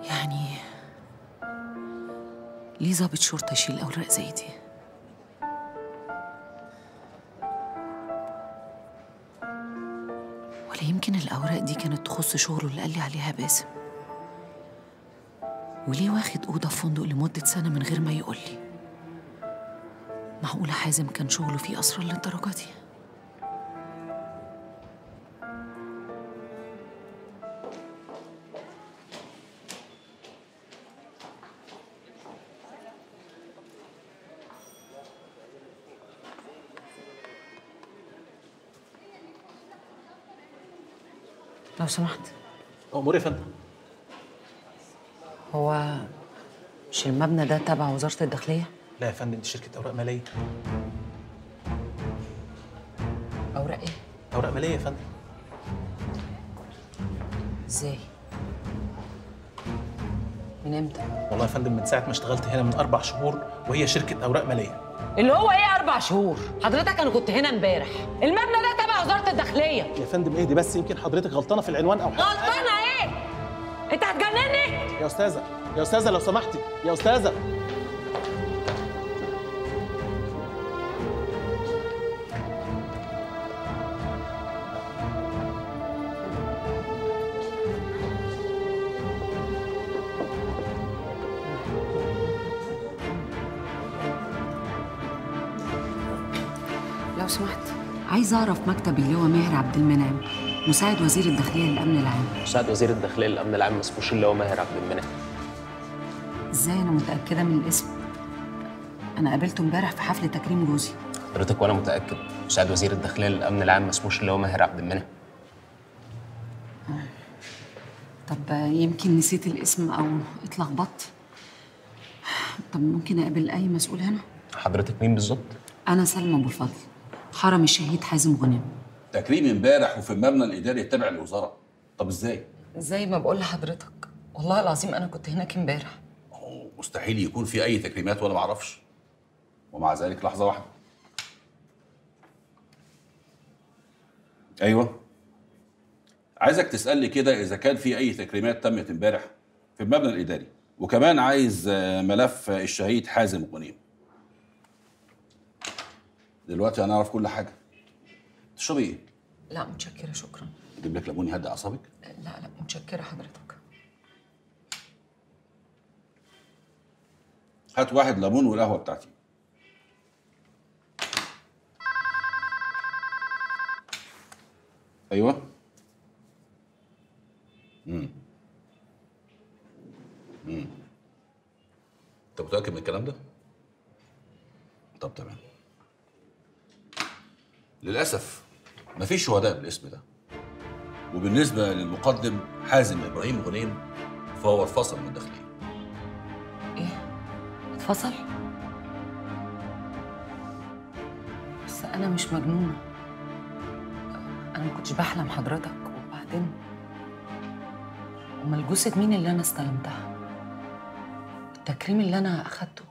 يعني ليه ظابط شرطة يشيل أوراق زي دي؟ ولا يمكن الأوراق دي كانت تخص شغله اللي قال لي عليها باسم وليه واخد أوضة في فندق لمدة سنة من غير ما يقول لي معقولة حازم كان شغله فيه أسرار للدرجة دي؟ لو سمحت امور يا فندم هو مش المبنى ده تبع وزارة الداخلية؟ لا يا فندم دي شركه اوراق ماليه أوراق إيه؟ اوراق ماليه يا فندم إزاي؟ من إمتى؟ والله يا فندم من ساعه ما اشتغلت هنا من اربع شهور وهي شركه اوراق ماليه اللي هو ايه اربع شهور حضرتك انا كنت هنا امبارح المبنى ده تبع وزاره الداخليه يا فندم اهدي بس يمكن حضرتك غلطانه في العنوان او حاجه غلطانه ايه انت هتجنني يا استاذه يا استاذه لو سمحتي يا استاذه لو سمحت عايز أعرف مكتب اللواء ماهر عبد المنعم مساعد وزير الداخلية للأمن العام مساعد وزير الداخليه للامن العام مسموش اللي هو ماهر عبد المنعم إزاي أنا متأكدة من الاسم؟ أنا قابلته امبارح في حفل تكريم جوزي حضرتك وانا متاكد مساعد وزير الداخليه للامن العام مسموش اللي هو ماهر عبد المنعم طب يمكن نسيت الاسم أو اتلخبطت طب ممكن أقابل أي مسؤول هنا؟ حضرتك مين بالظبط أنا سلمى أبو الفضل حرم الشهيد حازم غنيم تكريم امبارح وفي المبنى الاداري التابع للوزاره طب ازاي زي ما بقول لحضرتك والله العظيم أنا كنت هناك امبارح هو مستحيل يكون في اي تكريمات وانا ما اعرفش ومع ذلك لحظه واحده ايوه عايزك تسالني كده اذا كان في اي تكريمات تمت امبارح في المبنى الاداري وكمان عايز آه، ملف الشهيد حازم غنيم دلوقتي انا اعرف كل حاجه تشربي ايه لا متشكرة شكرا اجيب لك ليمون يهدي اعصابك لا لا متشكرة حضرتك هات واحد ليمون والقهوه بتاعتي ايوه امم امم انت متاكد من الكلام ده طب تمام للاسف مفيش شهداء بالاسم ده وبالنسبه للمقدم حازم ابراهيم غنيم فهو اتفصل من الداخليه إيه؟ اتفصل؟ بس أنا مش مجنونة أنا ما كنتش بحلم حضرتك وبعدين أمال جثة مين اللي أنا استلمتها؟ التكريم اللي أنا أخدته